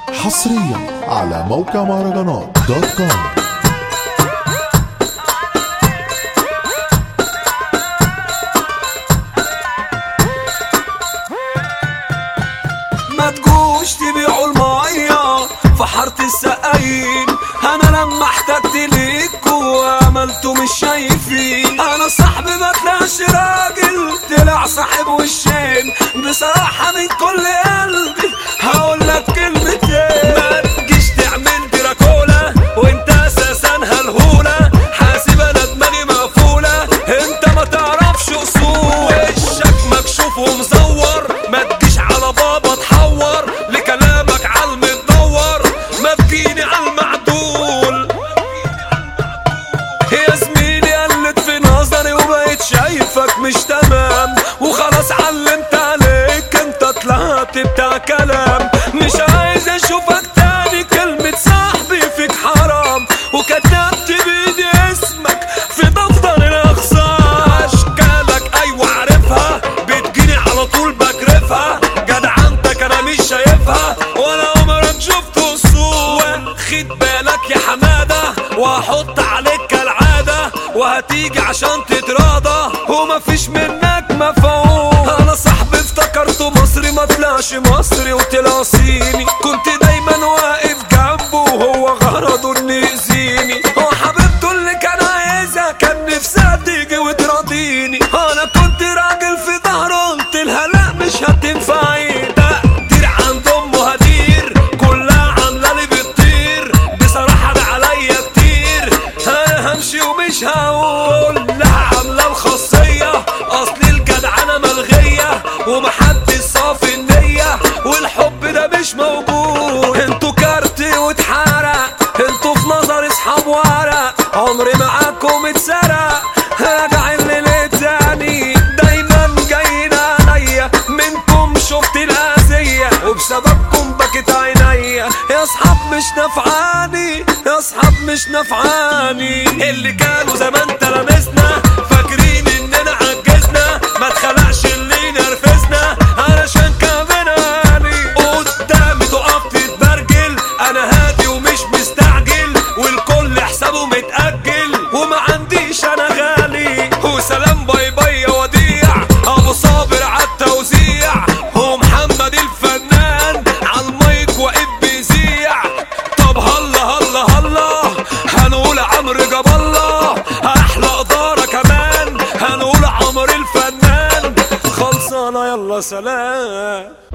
حصريا على موقع مهرجانات دوت كوم ما تجوش تبيعوا المية في حارة السقايين انا لما احتجت ليكوا عملتوا مش شايفين انا صاحبي ما طلعش راجل طلع صاحب وشين بصراحة من كل قلبي هقول لك كلمتين ما تجيش تعمل دراكولا وانت اساسا هالهولة حاسب انا دماغي مقفولة انت ما تعرفش اصول وشك مكشوف ومزور ما تجيش على بابا تحور لكلامك على المدور ما تجيني على المعدول يا زميلي قلت في نظري وبقيت شايفك مش تمام وخلاص علمت عليك انت طلعت بتاع كلام مش عايز اشوفك تاني كلمة صاحبي فيك حرام وكتبت بايدي اسمك في دفتر الاخصام اشكالك ايوه عارفها بتجيني على طول بكرفها جدعنتك انا مش شايفها ولا عمرك شفت اصول واخد بالك يا حماده وهحط عليك كالعاده وهتيجي عشان تتراضى ومفيش منك مفعول انا صاحبي افتكرته مصري ما طلعش مصري وطلع صيني كنت دايما واقف جنبه وهو غرضه انه يأذيني هو حبيبته اللي كان عايزها كان نفسها تيجي وتراضيني انا كنت راجل في ظهره قلت لها لا مش هتنفعي تقدير عند امه هدير كلها عامله لي بتطير بصراحه ده عليا كتير انا همشي ومش هقول لها عامله الخاصيه اصل الجدعنه ملغيه ومحدش صافي النيه والحب ده مش موجود انتوا كارت واتحرق انتوا في نظري اصحاب ورق عمري معاكم اتسرق راجع الليل تاني دايما جايين عليا منكم شفت الاذيه وبسببكم بكت عينيا يا اصحاب مش نفعاني يا اصحاب مش نفعاني اللي كانوا زمان تلامسنا فاكرين اننا عجزنا ما اتخلقش اللي نرفزنا علشان كمناني قدامي تقف تتبرجل انا هادي ومش مستعجل والكل حسابه متأجل وما عنديش انا غالي وسلام باي باي يا وديع ابو صابر عالتوزيع ومحمد الفنان عالمايك واقف بيذيع طب هلا هلا هلا هنقول عمرو جاب الله احلى اداره كمان هنقول عمرو الفنان خلصانه يلا سلام